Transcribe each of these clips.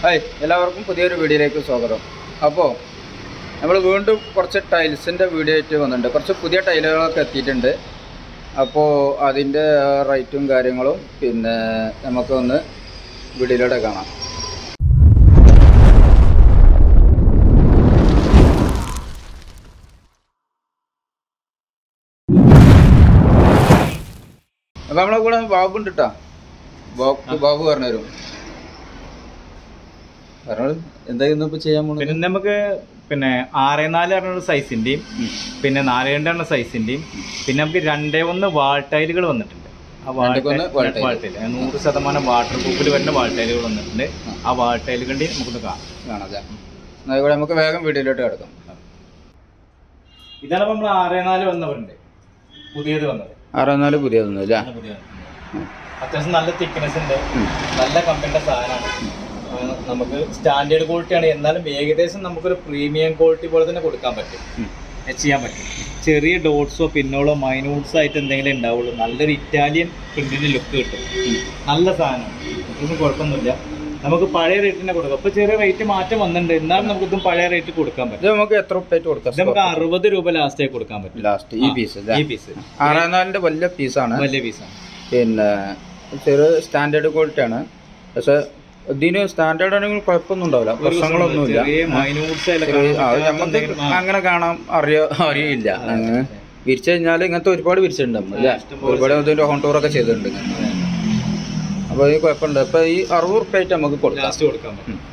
Hi എല്ലാവർക്കും പുതിയൊരു വീഡിയോയിലേക്ക് സ്വാഗതം അപ്പോൾ നമ്മൾ വീണ്ടും കുറച്ച് ടൈൽസിൻ്റെ വീഡിയോ ആയിട്ട് വന്നിട്ടുണ്ട് കുറച്ച് പുതിയ ടൈലുകളൊക്കെ എത്തിയിട്ടുണ്ട് അപ്പോൾ അതിൻ്റെ റേറ്റും കാര്യങ്ങളും പിന്നെ നമുക്കൊന്ന് വീഡിയോയിലൂടെ കാണാം അപ്പോൾ നമ്മളെ കൂടെ ബാബു ഉണ്ട് കേട്ടോ ബാബു ബാബു പറഞ്ഞു തരും പറഞ്ഞോളൂ എന്താ ഇന്നിപ്പോൾ ചെയ്യാൻ പോകുന്നത് പിന്നെ നമുക്ക് പിന്നെ ആറ് നാല് പറഞ്ഞ സൈസിന്റെയും പിന്നെ നാല് രണ്ട് പറഞ്ഞ സൈസിന്റെയും പിന്നെ നമുക്ക് രണ്ടേ ഒന്ന് വാൾ ടൈലുകൾ വന്നിട്ടുണ്ട് ആ വാൾ രണ്ടേ ഒന്ന് വാൾ ടൈല്. വാൾ ടൈല് നൂറ് ശതമാനം വാട്ടർ പ്രൂഫിൽ വരുന്ന വാൾ ടൈലുകൾ വന്നിട്ടുണ്ട് ആ വാൾ ടൈലുകളുടെ നമുക്കൊന്ന് കാണാം കാണാതെ എന്നാൽ ഇവിടെ നമുക്ക് വേഗം വീഡിയോയിലോട്ട് കിടക്കാം ഇതാണ് നമ്മൾ ആറ് നാല് വന്നവരുണ്ട് പുതിയത് വന്നത് അറുപത്തിനാല് പുതിയതൊന്നും ഇല്ല ഇതാണ് പുതിയത് അത്യാവശ്യം നല്ല തിക്നെസ് ഉണ്ട് നല്ല കമ്പനിയുടെ സാധനമാണ് ആ, നമുക്ക് സ്റ്റാൻഡേർഡ് ക്വാളിറ്റി ആണ് എന്നാലും ഏകദേശം നമുക്കൊരു പ്രീമിയം ക്വാളിറ്റി പോലെ തന്നെ കൊടുക്കാൻ പറ്റും ഉം. ഏ, ചെയ്യാൻ പറ്റും ചെറിയ ഡോട്ട്സോ പിന്നോളോ മൈനൂട്ട്സോ ആയിട്ട് എന്തെങ്കിലും ഉണ്ടാവുള്ളൂ നല്ലൊരു ഇറ്റാലിയൻ പ്രിന്റിന്റെ ലുക്ക് കിട്ടും നല്ല സാധനം ഇതൊന്നും കുഴപ്പമൊന്നുമില്ല നമുക്ക് പഴയ റേറ്റിനെ കൊടുക്കാം ഇപ്പൊ ചെറിയ റേറ്റ് മാറ്റം വന്നിട്ടുണ്ട് എന്നാലും നമുക്ക് ഇതും പഴയ റേറ്റ് കൊടുക്കാൻ പറ്റും ഇത് നമുക്ക് എത്ര ഉപ്പായിട്ട് ഇത് കൊടുക്കാം നമുക്ക് അറുപത് രൂപ ലാസ്റ്റ് ആയി കൊടുക്കാൻ പറ്റും ലാസ്റ്റ് ഈ പീസ് ഈ പീസ് അറുപത്തിനാലിൻ്റെ വലിയ പീസാണ് വലിയ പീസാണ് പിന്നെ ചെറിയ സ്റ്റാൻഡേർഡ് ക്വാളിറ്റി ആണ് പക്ഷെ ഇതിന് സ്റ്റാൻഡേർഡ് ആണെങ്കിൽ കുഴപ്പമൊന്നും ഉണ്ടാവില്ല പ്രശ്നങ്ങളൊന്നുമില്ല ചെറിയ മൈനൂട്ട്സ് ചെറിയ- ആ, നമുക്ക് അങ്ങനെ കാണാൻ അറിയോ അറിയില്ല അങ്ങനെ വിരിച്ചു കഴിഞ്ഞാൽ ഇങ്ങനത്തെ ഒരുപാട് വിരിച്ചിട്ടുണ്ട് അല്ലേ ഒരുപാട് ഇതിന്റെ ഹോം ടൂർ ഒക്കെ ചെയ്തിട്ടുണ്ട് അപ്പോൾ ഈ കുഴപ്പമുണ്ട് അപ്പൊ ഈ അറുപത് റുപ്യ ആയിട്ട് നമുക്ക് കൊടുക്കാം ലാസ്റ്റ് കൊടുക്കാൻ പറ്റും ഉം.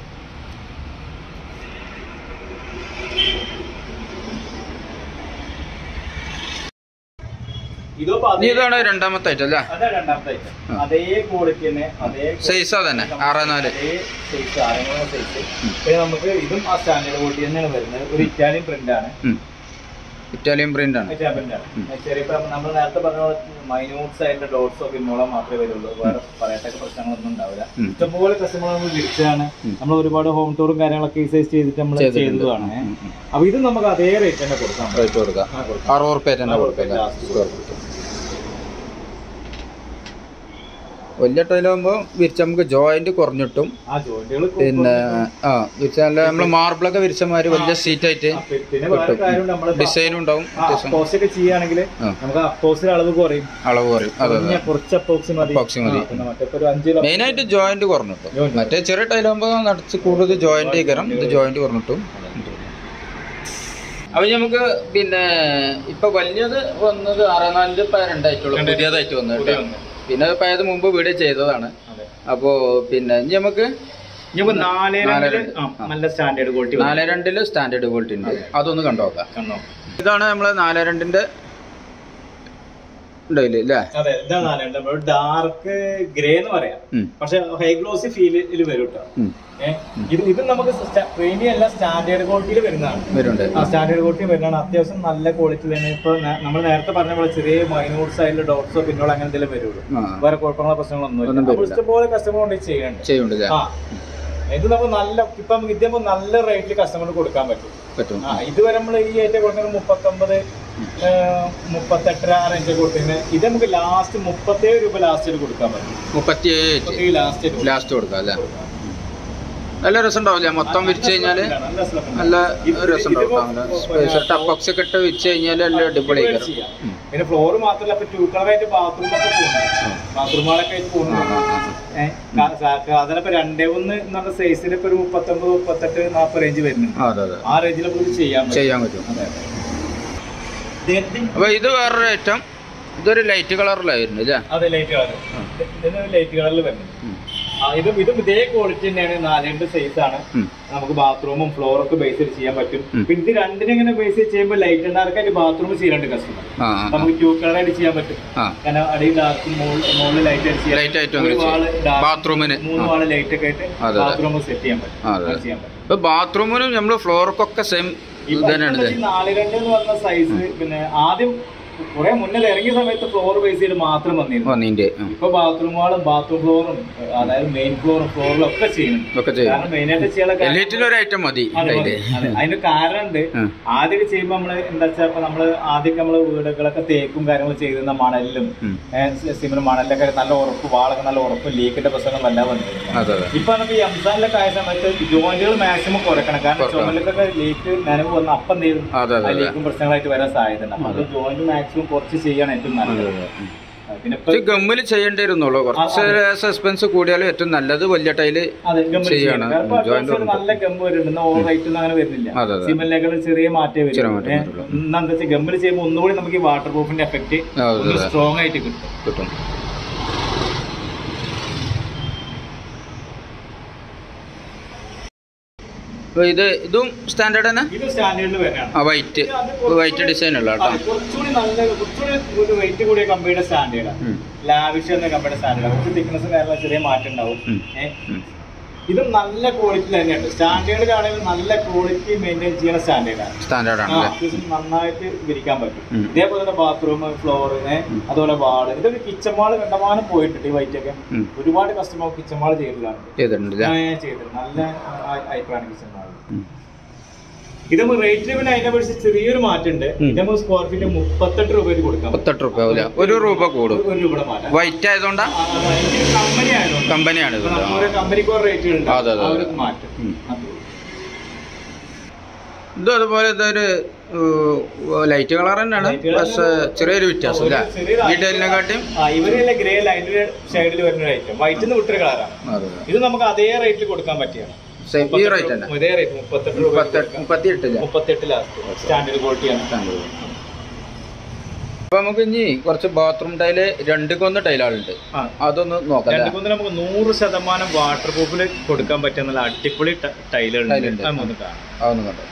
ഇതോ ഇനി ഇതാണ് രണ്ടാമത്തെ ഐറ്റം അല്ലേ അതാ രണ്ടാമത്തെ ഐറ്റം ആ. അതേ ക്വാളിറ്റി തന്നെ അതേ സൈസാ തന്നെ ആറ് നാല് അതേ സൈസ് ആറെങ്ങനെ സൈസ് പിന്നെ നമുക്ക് ഇതും ആ സ്റ്റാൻഡേർഡ് ക്വാളിറ്റി തന്നെയാണ് വരുന്നത് ഒരു ഇറ്റാലിയൻ പ്രിന്റ് ആണ് ഉം. ഇറ്റാലിയൻ പ്രിന്റ് ആണ് ഇറ്റാലിയൻ പ്രിന്റ് ആണ് ചെറിയ നമ്മൾ നേരത്തെ പറഞ്ഞ പോലെ മൈന്യൂട്ട്സ് ആയിട്ടുള്ള ഡോട്ട്സോ പിന്നോളം മാത്രമേ വരുള്ളൂ വേറെ പറയത്തക്ക പ്രശ്നങ്ങളൊന്നും ഉണ്ടാവില്ല ഉം. ഇഷ്ടംപോലെ കസ്റ്റമർ നമ്മൾ വിളിച്ചതാണ് ഉം. നമ്മൾ ഒരുപാട് ഹോം ടൂറും കാര്യങ്ങളൊക്കെ ഈ സൈസ് ചെയ്തിട്ട് നമ്മൾ ചെയ്തിട്ടുണ്ട്. ചെയ്തതാണ് ഉം, ഉം. അപ്പൊ ഇത് നമുക്ക് അതേ റേറ്റ് തന്നെ കൊടുക്കാം റേറ്റ് കൊടുക്കാം ആ, കൊടുക്കാം. അറുപത് റുപ്യ തന്നെ അറുപത് കൊടുക്കാം റുപ്യ അല്ലേ? last square feet. വലിയ ടൈലാകുമ്പോൾ വിരിച്ച നമുക്ക് ജോയിന്റ് കുറഞ്ഞിട്ടും ആ ജോയിന്റുകൾ പിന്നെ ആ വിരിച്ച നല്ല നമ്മൾ മാർബിളൊക്കെ വിരിച്ച മാതിരി വലിയ സീറ്റ് ആയിട്ട് പിന്നെ വേറെ കാര്യം നമ്മള് ഡിസൈനും ഉണ്ടാവും അത്യാവശ്യം അപ്പോക്സ് ഒക്കെ ചെയ്യുകയാണെങ്കിൽ ആ. നമുക്ക് അപ്പോക്സിന്റെ അളവ് കുറയും അളവ് കുറയും അതെ പിന്നെ അതെ കുറച്ച് അപ്പോക്സ് മതി Epoxy മതി. ആ, പിന്നെ മറ്റേ ഒരു അഞ്ച് കിലോ മെയിൻ ആയിട്ട് ജോയിന്റ് കുറഞ്ഞിട്ടും Joint. മറ്റേ ചെറിയ ടൈലാകുമ്പോൾ നടച്ച് കൂടുതൽ ജോയിന്റ് കയറാം ഇത് ജോയിന്റ് കുറഞ്ഞിട്ടും അപ്പൊ നമുക്ക് പിന്നെ ഇപ്പൊ വലിയത് വന്നത് അറുപത്തിനാലിന്റെ ഇപ്പൊ രണ്ടായിട്ടുള്ളൂ പുതിയതായിട്ട് വന്നു കേട്ടോ പിന്നെ ഇപ്പൊ അത് മുമ്പ് വീഡിയോ ചെയ്തതാണ് അതെ. അപ്പോ പിന്നെ ഇനി നമുക്ക് ഇനിയിപ്പോ നാല് നാല് രണ്ടില് രണ്ട്. ആ, നല്ല സ്റ്റാൻഡേർഡ് ക്വാളിറ്റി നാല് രണ്ടില് സ്റ്റാൻഡേർഡ് ക്വാളിറ്റി ഉണ്ട് അതൊന്ന് കണ്ടു നോക്കാം കണ്ടോ ഇതാണ് നമ്മള് നാല് രണ്ടിന്റെ ഉണ്ടായില്ലേ അല്ലേ അതെ ഇതാണ് നാല് രണ്ട് നമ്മൾ ഡാർക്ക് ഗ്രേ എന്ന് പറയാം ഉം. പക്ഷെ ഹൈ ഗ്ലോസി ഫീലിൽ വരും കേട്ടോ ഉം. ഏഹ് ഇത് ഇത് നമുക്ക് പ്രീമിയം അല്ല സ്റ്റാൻഡേർഡ് ക്വാളിറ്റിയിൽ വരുന്നതാണ് വരുന്നുണ്ട് ആ സ്റ്റാൻഡേർഡ് ക്വാളിറ്റി വരുന്നതാണ് അത്യാവശ്യം നല്ല ക്വാളിറ്റി തന്നെ ഇപ്പൊ നമ്മൾ നേരത്തെ പറഞ്ഞ പോലെ ചെറിയ മൈനൂട്ട്സ് ആയിട്ടുള്ള ഡോട്ട്സോ പിന്നോളോ അങ്ങനെ എന്തെങ്കിലും വരുള്ളൂ ആ വേറെ കുഴപ്പങ്ങളോ പ്രശ്നങ്ങളൊന്നും ഒന്നും ഇല്ല വരില്ല. ഇഷ്ടംപോലെ കസ്റ്റമർ കൊണ്ട് ചെയ്യുന്നുണ്ട് ചെയ്യുന്നുണ്ട് അല്ലേ ആ ഇത് നമുക്ക് നല്ല ഇപ്പൊ നമുക്ക് ഇത് നമുക്ക് നല്ല റേറ്റിൽ കസ്റ്റമറിന് കൊടുക്കാൻ പറ്റും പറ്റും ആ ഇതുവരെ നമ്മൾ ഈ ഏറ്റവും കൊടുക്കുന്നത് മുപ്പത്തൊമ്പത് മുപ്പത്തെട്ടര ആ റേഞ്ച് കൊടുക്കുന്നത് ഇത് നമുക്ക് ലാസ്റ്റ് മുപ്പത്തേഴ് രൂപ ലാസ്റ്റിൽ കൊടുക്കാൻ പറ്റും മുപ്പത്തി ഏഴ് മുപ്പത്തേഴ് ലാസ്റ്റ് ലാസ്റ്റ് കൊടുക്കാം അല്ലേ നല്ല രസം ഉണ്ടാവില്ല മൊത്തം വിരിച്ചു കഴിഞ്ഞാല് നല്ല രസം ഉണ്ടാവും ടപ്പോക്സ് ഒക്കെ ഇട്ട് വിരിച്ചു കഴിഞ്ഞാൽ നല്ല അടിപൊളി ചെയ്യാം. പിന്നെ ഫ്ലോർ മാത്രമല്ല ഇപ്പൊ ടൂ കളറായിട്ട് ബാത്റൂം ഒക്കെ പോകുന്നു ബാത്റൂമുകളൊക്കെ ആയിട്ട് പോകുന്നു അതിനിപ്പോ രണ്ടേ ഒന്ന് എന്ന് പറഞ്ഞ സൈസിന് ഇപ്പൊ ഒരു മുപ്പത്തൊമ്പത് മുപ്പത്തെട്ട് നാൽപ്പത് റേഞ്ച് വരുന്നുണ്ട് അതെ അതെ ആ റേഞ്ചിൽ നമുക്ക് ചെയ്യാൻ പറ്റും ചെയ്യാൻ പറ്റും അതെ, അതെ. ഇത് ഇത് അപ്പൊ ഇത് വേറൊരു ഐറ്റം ഇതൊരു ലൈറ്റ് കളറിലായിരുന്നു അല്ലേ അതെ ലൈറ്റ് കളർ ഇതിന് ലൈറ്റ് കളറിൽ വരുന്നത് ആ, ഇതും ഇതും ഇതേ ക്വാളിറ്റി തന്നെയാണ് നാലുണ്ട് സൈസ് ആണ് ഉം. നമുക്ക് ബാത്റൂമും ഫ്ലോറൊക്കെ ബേസ് ചെയ്ത് ചെയ്യാൻ പറ്റും ഉം. പിന്നെ ഇത് രണ്ടിനും ഇങ്ങനെ ബേസ് ചെയ്ത് ചെയ്യുമ്പോൾ ലൈറ്റ് ഉണ്ടാർക്കായിട്ട് ബാത്റൂം ചെയ്യാനുണ്ട് കസ്റ്റമർ ആ ആ, നമുക്ക് ടൂ കളറായിട്ട് ചെയ്യാൻ പറ്റും ആ കാരണം അടിയിൽ ഡാർക്ക് മുകളിൽ ലൈറ്റ് അടിച്ച് ചെയ്യാം ലൈറ്റ് ആയിട്ട് ഒരു അങ്ങനെ വാള് ചെയ്യാം. dark, ബാത്റൂമിന് മൂന്ന് വാള് ലൈറ്റ് ഒക്കെ ആയിട്ട് അതെ, അതെ. ബാത്റൂം സെറ്റ് ചെയ്യാൻ പറ്റും ആ, അതെ. അങ്ങനെ ചെയ്യാൻ പറ്റും ഇപ്പൊ ബാത്റൂമിനും നമ്മള് ഫ്ലോർക്കൊക്കെ സെയിം ഇത് ഇപ്പൊ തന്നെയാണ് ഇത് ഈ നാല് രണ്ട് എന്ന് പറഞ്ഞ സൈസ് പിന്നെ ആദ്യം കുറെ മുന്നിൽ ഇറങ്ങിയ സമയത്ത് ഫ്ലോർ ബേസ് ചെയ്ത് മാത്രം വന്നിരുന്നു വന്നീൻ്റെ ഇപ്പൊ ബാത്റൂമുകളും ബാത്റൂം ഫ്ലോറും അതായത് മെയിൻ ഫ്ലോറും ഫ്ലോറിലും ഒക്കെ ചെയ്യുന്നുണ്ട് ഒക്കെ ചെയ്യും കാരണം മെയിൻ ആയിട്ട് ചെയ്യാനുള്ള കാര്യം- എല്ലാറ്റിലും ഒരു ഐറ്റം മതി അതെ, അതില് അതെ. അതിന് കാരണം ഉണ്ട് ഉം. ആദ്യമൊക്കെ ചെയ്യുമ്പോൾ നമ്മള് എന്താ വെച്ചാൽ ഇപ്പൊ നമ്മള് ആദ്യമൊക്കെ നമ്മള് വീടുകളൊക്കെ തേക്കും കാര്യങ്ങളും ചെയ്തിരുന്ന മണലിലും ഉം. സിമെന്റ് മണലിലൊക്കെ നല്ല ഉറപ്പ് വാളൊക്കെ നല്ല ഉറപ്പ് ലീക്കിന്റെ പ്രശ്നങ്ങൾ എല്ലാം വന്നിരുന്നു അതെ അതെ ഇപ്പൊ നമുക്ക് ഈ എംസാനിലൊക്കെ ആയ സമയത്ത് ജോയിന്റുകൾ മാക്സിമം കുറക്കണം കാരണം കുറക്കണം. ചുമലിലൊക്കെ ലീക്ക് നനവ് വന്ന് അപ്പം ചെയ്യും അതെ അതെ അതെ ലീക്കും പ്രശ്നങ്ങളായിട്ട് വരാൻ സാധ്യതയുണ്ട് അപ്പൊ അത് ജോയിന്റ് മാക്സിമം കുറച്ച് ചെയ്യണം ഏറ്റവും നല്ലത് പിന്നെ ഇപ്പൊ പക്ഷെ ഗമ്മിൽ ചെയ്യേണ്ടിയിരുന്നുള്ളൂ കുറച്ച് സസ്പെൻസ് കൂടിയാലും ഏറ്റവും നല്ലത് വലിയ ടൈല് അതെ ഗമ്പ് ചെയ്യണം. ചെയ്യണം കാരണം ഇപ്പൊ joint അത്യാവശ്യം നല്ല ഗമ്പ് വരുന്നുണ്ട് ഓവർ റൈറ്റ് ഒന്നും അങ്ങനെ വരുന്നില്ല അതെ അതെ സിമെന്റിലേക്കുള്ള ചെറിയ മാറ്റേ ചെറിയ വരും മാറ്റം വരുള്ളൂ. എന്താ വെച്ചാൽ ഗമ്മിൽ ചെയ്യുമ്പോൾ ഒന്നുകൂടി നമുക്ക് ഈ വാട്ടർ പ്രൂഫിന്റെ എഫക്ട് അതെ ഒന്ന് അതെ സ്ട്രോങ് ആയിട്ട് കിട്ടും കിട്ടും അപ്പൊ ഇത് ഇതും സ്റ്റാൻഡേർഡ് തന്നെ ഇത് സ്റ്റാൻഡേർഡിൽ വരാണ് ആ വൈറ്റ് വൈറ്റ് ഡിസൈൻ ഉള്ള കേട്ടോ കുറച്ചുകൂടി നല്ല കുറച്ചുകൂടി ഒരു വെയിറ്റ് കൂടിയ കമ്പനിയുടെ സ്റ്റാൻഡേർഡാണ് ഉം. ലാവിഷ് എന്ന കമ്പനിയുടെ സ്റ്റാൻഡേർഡ് കുറച്ച് തിക്നെസ് കാരണം ചെറിയ മാറ്റം ഉണ്ടാവും ഉം. ഏ? ഉം. ഇതും നല്ല ക്വാളിറ്റി തന്നെയുണ്ട് സ്റ്റാൻഡേർഡിലാണെങ്കിൽ നല്ല ക്വാളിറ്റി മെയിൻറ്റെയിൻ ചെയ്യുന്ന സ്റ്റാൻഡേർഡാണ് സ്റ്റാൻഡേർഡ് ആ, ആണല്ലേ അത്യാവശ്യം നന്നായിട്ട് വിരിക്കാൻ പറ്റും ഉം. ഇതേപോലെ തന്നെ ബാത്റൂം ഫ്ലോർ അതുപോലെ വാള് ഇതൊക്കെ കിച്ചൺ വാള് കണ്ടമാനം പോയിട്ടുണ്ട് ഈ വൈറ്റ് ഒക്കെ ഉം. ഒരുപാട് കസ്റ്റമർ കിച്ചൺ വാള് ചെയ്തതാണ് ചെയ്തിട്ടുണ്ട് ഞാൻ ചെയ്തത് നല്ല അഭിപ്രായമാണ് കിച്ചൺ വാള് ഉം. ഇത് റേറ്റിന് പിന്നെ അതിനെ കുറിച്ച് ചെറിയൊരു മാറ്റമുണ്ട് ഉം. ഇത് നമുക്ക് സ്ക്വയർ ഫീറ്റ് മുപ്പത്തെട്ട് രൂപയിൽ കൊടുക്കാം മുപ്പത്തെട്ട് രൂപ ആവില്ല ഒരു രൂപ കൂടും ഒരു രൂപയുടെ മാറ്റം വൈറ്റ് ആയതുകൊണ്ടാ കമ്പനി ആയതുകൊണ്ട് കമ്പനിയാണ് ഇപ്പൊ ഇത് നമുക്ക് ഓരോ കമ്പനിക്ക് ഓരോ റേറ്റുകളുണ്ട് അതെ, അതെ, ആ ഒരു അതെ. മാറ്റം ഉം. അത്രേ ഉള്ളൂ. ഇതും അതുപോലെ ഇതൊരു ലൈറ്റ് കളർ തന്നെയാണ് Light colour പക്ഷേ ചെറിയൊരു വ്യത്യാസം അല്ലേ ഒരു ചെറിയൊരു ഈ ടൈലിനെക്കാട്ടിയും ആ ഇവരെല്ലാം ഗ്രേ ലൈറ്റ് ഷെയ്ഡിൽ വരുന്ന ഒരു ഐറ്റം വൈറ്റിൽ നിന്ന് വിട്ടൊരു കളറാണ് അതെ ഇത് നമുക്ക് അതേ റേറ്റിൽ കൊടുക്കാൻ പറ്റിയാണ് സെയിം ഈ റേറ്റ് തന്നെ ഇതേ റേറ്റ് മുപ്പത്തെട്ട് രൂപ മുപ്പത്തെട്ട് മുപ്പത്തി എട്ടില്ല മുപ്പത്തെട്ട് ലാസ്റ്റ് സ്റ്റാൻഡേർഡ് ക്വാളിറ്റിയാണ് അപ്പൊ നമുക്ക് ഇനി കുറച്ച് ബാത്റൂം ടൈല് രണ്ട് കൊന്ന് ടൈലുകളുണ്ട് ആ അതൊന്ന് നോക്കാം രണ്ട് മൂന്ന് നമുക്ക് നൂറ് ശതമാനം വാട്ടർ പ്രൂഫിൽ കൊടുക്കാൻ പറ്റിയ നല്ല അടിപൊളി ടൈലുകളുണ്ട് ടൈലുണ്ട്. അത് മൂന്ന് കാണാം അതൊന്ന് കണ്ടോ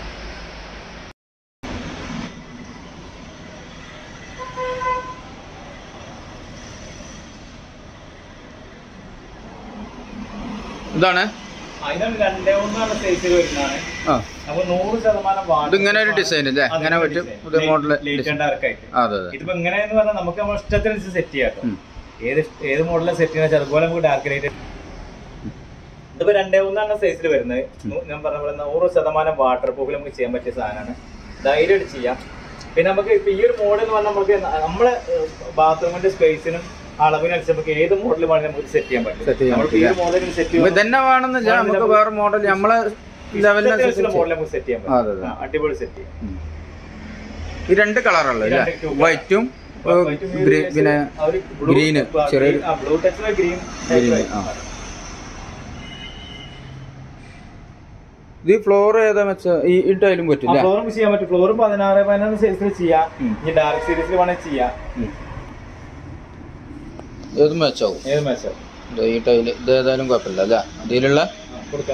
ഇതാണ് അതിനാണ് രണ്ടേ ഒന്നാണ് സൈസിൽ വരുന്നതാണ് ആ അപ്പൊ നൂറ് ശതമാനം water ഇതിങ്ങനെ ഒരു proof ആണ്. ഡിസൈൻ ഇല്ലേ അതെ, ഇങ്ങനെ ഒരു പറ്റും design. പുതിയ മോഡൽ Light and dark ആയിട്ട് അതെ അതെ ഇതിപ്പോ എങ്ങനെയെന്ന് പറഞ്ഞാൽ നമുക്ക് നമ്മുടെ ഇഷ്ടത്തിനനുസരിച്ച് സെറ്റ് ചെയ്യാം കേട്ടോ. ഉം. ഏത് ഏത് മോഡലാണ് സെറ്റ് ചെയ്യുന്നത് അതുപോലെ നമുക്ക് ഡാർക്ക് ലൈറ്റ് ഇതിപ്പോ രണ്ടേ ഒന്നാണ് സൈസിൽ വരുന്നത് നൂ- ഞാൻ പറഞ്ഞ പോലെ നൂറ് ശതമാനം വാട്ടർ പ്രൂഫിൽ നമുക്ക് ചെയ്യാൻ പറ്റിയ സാധനമാണ് ധൈര്യമായിട്ട് ചെയ്യാം പിന്നെ നമുക്ക് ഇപ്പൊ ഈ ഒരു മോഡൽ എന്ന് പറഞ്ഞാൽ നമുക്ക് ന- നമ്മളെ ബാത്റൂമിന്റെ സ്പേസിനും അളവിനനുസരിച്ച് നമുക്ക് ഏത് മോഡൽ വേണമെങ്കിലും നമുക്ക് സെറ്റ് ചെയ്യാൻ Set പറ്റും ചെയ്യാൻ നമ്മൾക്ക് ഈ ഒരു മോഡലിന് സെറ്റ് ഇപ്പൊ ഇതന്നെ വേണമെന്നില്ല നമുക്ക് വേറെ മോഡൽ നമ്മളെ ലെവലിനനുസരിച്ച് മോഡൽ നമുക്ക് സെറ്റ് ചെയ്യാൻ അതെ, പറ്റും അതെ. ആ, അടിപൊളി സെറ്റ് ചെയ്യാം ഉം. ഈ രണ്ട് കളറുള്ളത് ഈ അല്ലേ രണ്ട് colour. വൈറ്റും White ഉം ഗ്രീൻ പിന്നെ ആ ഒരു blue- green, ആ, ചെറിയൊരു- green, ആ, blue touch ല് green Green, type ആ. ആയിട്ട്. ഇത് ഫ്ലോർ ഏതാ വെച്ച ഈ ഈ ടൈലും ആ, പറ്റില്ല floor ഉം ചെയ്യാൻ പറ്റും ഫ്ലോർ പതിനാറ് പതിനാറ് സൈസിൽ ചെയ്യാം ഉം. ഇനി ഡാർക്ക് സീരീസിൽ വേണമെങ്കിൽ ചെയ്യാം ഏതും വെച്ചാവും ഏത് മെച്ചം ഇത് ഈ ടൈല് ഇത് ഏതായാലും കുഴപ്പമില്ല അല്ലേ ഇതിലുള്ള കൊടുക്കാം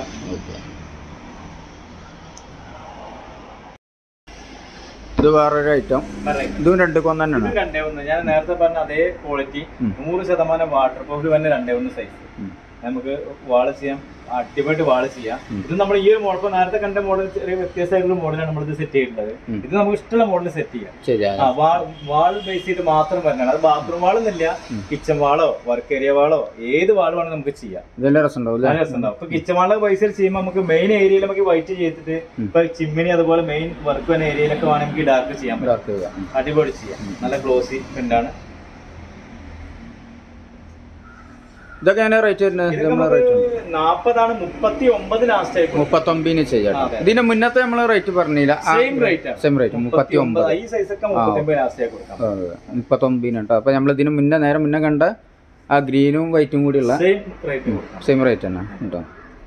ഇത് വേറൊരു ഐറ്റം പറയാം. ഇതും രണ്ട് കൊന്ന് ഇത് തന്നെയാണ് രണ്ടേ ഒന്ന് ഞാൻ നേരത്തെ പറഞ്ഞ അതേ ക്വാളിറ്റി ഉം. നൂറ് ശതമാനം വാട്ടർ പ്രൂഫിൽ തന്നെ രണ്ടേ ഒന്ന് സൈസ് ഉം. നമുക്ക് വാള് ചെയ്യാം അടിപൊളിയായിട്ട് വാള് ചെയ്യാം ഉം. ഇത് നമ്മൾ ഈ ഒരു മോഡൽ ഇപ്പൊ നേരത്തെ കണ്ട മോഡൽ ചെറിയ വ്യത്യസ്തമായിട്ടുള്ള മോഡലാണ് നമ്മൾ ഇത് സെറ്റ് ചെയ്തിട്ടുള്ളത് ഉം. ഇത് നമുക്ക് ഇഷ്ടമുള്ള മോഡൽ സെറ്റ് ചെയ്യാം ശരിയാ ആ, വാൾ വാൾ ബേസ് ചെയ്ത് മാത്രം പറഞ്ഞാണ് അത് ബാത്റൂം വാളൊന്നുമില്ല കിച്ചൺ വാളോ വർക്ക് ഏരിയ വാളോ ഏത് വാൾ വേണമെങ്കിൽ നമുക്ക് ചെയ്യാം ഇതെല്ലാം രസമുണ്ടാവും നല്ല അല്ലേ രസമുണ്ടാവും ഇപ്പൊ കിച്ചൺ വാളിന്റെ പൈസ ചെയ്യുമ്പോൾ നമുക്ക് മെയിൻ ഏരിയയിൽ നമുക്ക് വൈറ്റ് ചെയ്തിട്ട് ഇപ്പൊ ചിമ്മിനി അതുപോലെ മെയിൻ വർക്ക് വരുന്ന ഏരിയയിലൊക്കെ വേണമെങ്കിൽ നമുക്ക് ഡാർക്ക് ചെയ്യാൻ പറ്റും ഡാർക്ക് ചെയ്യാം ഉം. അടിപൊളി ചെയ്യാം നല്ല ഗ്ലോസി പ്രിന്റാണ് ഇതൊക്കെ എങ്ങനെ റേറ്റ് വരുന്നത് ഇതൊക്കെ നമ്മളെ നമുക്ക് റേറ്റ് നാപ്പതാണ് മുപ്പത്തി ഒമ്പത് ലാസ്റ്റ് ആയിക്കോട്ടെ മുപ്പത്തൊമ്പതിന് ചെയ്യാം അതെ. ഇതിന്റെ മുന്നത്തെ നമ്മള് റേറ്റ് പറഞ്ഞില്ല സെയിം റേറ്റ് സെയിം റേറ്റ് മുപ്പത്തി ഒമ്പത് ഈ സൈസ് ഒക്കെ മുപ്പത്തി ഒമ്പത് ലാസ്റ്റ് ആയി കൊടുക്കാം മുപ്പത്തൊമ്പതിന് കേട്ടോ അപ്പൊ നമ്മൾ ഇതിന് മുന്നേ നേരെ മുന്നേ കണ്ട ആ ഗ്രീനും വൈറ്റും കൂടിയുള്ള സെയിം റേറ്റ് കൊടുക്കാം സെയിം റേറ്റ് തന്നെ കേട്ടോ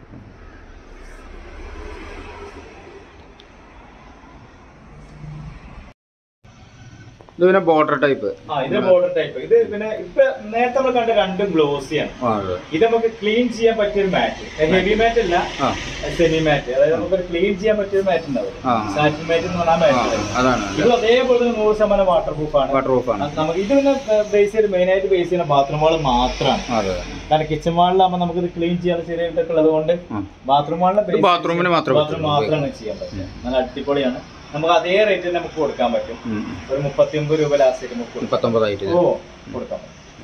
ഇത് പിന്നെ ബോർഡർ ടൈപ്പ് ആ ഇത് ബോർഡർ ടൈപ്പ് ഇത് പിന്നെ ഇപ്പൊ നേരത്തെ നമ്മൾ കണ്ട രണ്ടും ഗ്ലോസിയാണ് ആ അതെ ഇത് നമുക്ക് ക്ലീൻ ചെയ്യാൻ പറ്റിയ ഒരു മാറ്റ് ഹെവി മാറ്റ് അല്ല ആ സെമി മാറ്റ് അതായത് നമുക്ക് ക്ലീൻ ചെയ്യാൻ പറ്റിയ ഒരു മാറ്റ് ഉണ്ടാവും ആ. സാറ്റിൻ മാറ്റ് എന്ന് പറഞ്ഞാൽ ആ, മാറ്റ് അതാണ് ഇത് അതേപോലെ തന്നെ നൂറ് ശതമാനം വാട്ടർ പ്രൂഫ് ആണ് വാട്ടർ പ്രൂഫ് ആണ് അത് നമുക്ക് ഇത് പിന്നെ ബേസ് ചെയ്ത് മെയിൻ ആയിട്ട് ബേസ് ചെയ്യുന്ന ബാത്റൂം വാൾ മാത്രമാണ് അതെ കാരണം കിച്ചൺ വാളിലാകുമ്പോൾ നമുക്ക് ഇത് ക്ലീൻ ചെയ്യാൻ ചെറിയ ഇതൊക്കെ ഉള്ളത് കൊണ്ട് ആ. ബാത്റൂം വാളിലെ ഇത് ബാത്റൂമിന് മാത്രമേ ബാത്റൂം പറ്റുള്ളൂ. മാത്രമാണ് ചെയ്യാൻ പറ്റുക നല്ല അടിപൊളിയാണ് നമുക്ക് അതേ റേറ്റിൽ നമുക്ക് കൊടുക്കാൻ പറ്റും ഉം. ഒരു മുപ്പത്തി ഒമ്പത് രൂപ ലാസ്റ്റ് നമുക്ക് കൊടുക്കാം. മുപ്പത്തൊമ്പതായിട്ട് ഓ കൊടുക്കാം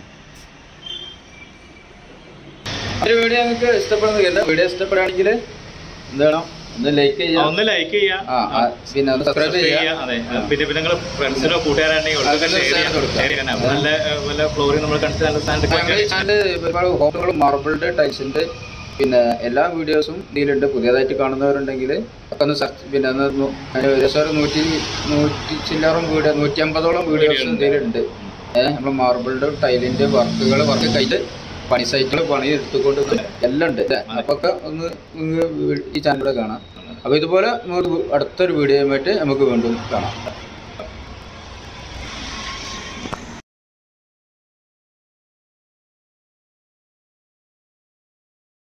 ഒരു വീഡിയോ നിങ്ങൾക്ക് ഇഷ്ടപ്പെടുന്നില്ല വീഡിയോ ഇഷ്ടപ്പെടുകയാണെങ്കിൽ എന്ത് വേണം ഒന്ന് ലൈക്ക് ചെയ്യാം ഒന്ന് ലൈക്ക് ചെയ്യാം ആ ആ, പിന്നെ ഒന്ന് സബ്സ്ക്രൈബ് ചെയ്യാം അതെ പിന്നെ പിന്നെ നിങ്ങൾ ഫ്രണ്ട്സിനോ കൂട്ടുകാരാണെങ്കിൽ അതൊക്കെ share കൊടുക്കാം. നല്ല ഏഹ്, വല്ല ഫ്ലോറിൽ നമ്മൾ കണ്ടിട്ട് നല്ല സാധനം ഞങ്ങളുടെ ഈ ചാനൽ ഒരുപാട് ഹോട്ടലുകളും മാർബിളിന്റെ ടൈൽസിന്റെ പിന്നെ എല്ലാ വീഡിയോസും ഇതിലുണ്ട് പുതിയതായിട്ട് കാണുന്നവരുണ്ടെങ്കിൽ ഒക്കെ ഒന്ന് സെർച്ച് പിന്നെ ഒന്ന് നോ- അതിന് ഏകദേശം ഒരു നൂറ്റി നൂറ്റി ചില്ലാറും വീഡിയോ നൂറ്റി അമ്പതോളം വീഡിയോസ് ഇതിലുണ്ട് ഏഹ് നമ്മൾ മാർബിളിന്റെ ടൈലിന്റെ വർക്കുകൾ വർക്ക് കഴിഞ്ഞ് പണി സൈറ്റുകൾ പണി എടുത്തുകൊണ്ട് എല്ലാം ഉണ്ട് ല്ലേ? അപ്പൊ ഒക്കെ ഒന്ന് നിങ്ങ ഈ ചാനലിൽ കാണാം അപ്പൊ ഇതുപോലെ നമുക്ക് അടുത്തൊരു വീഡിയോയുമായിട്ട് നമുക്ക് വീണ്ടും കാണാം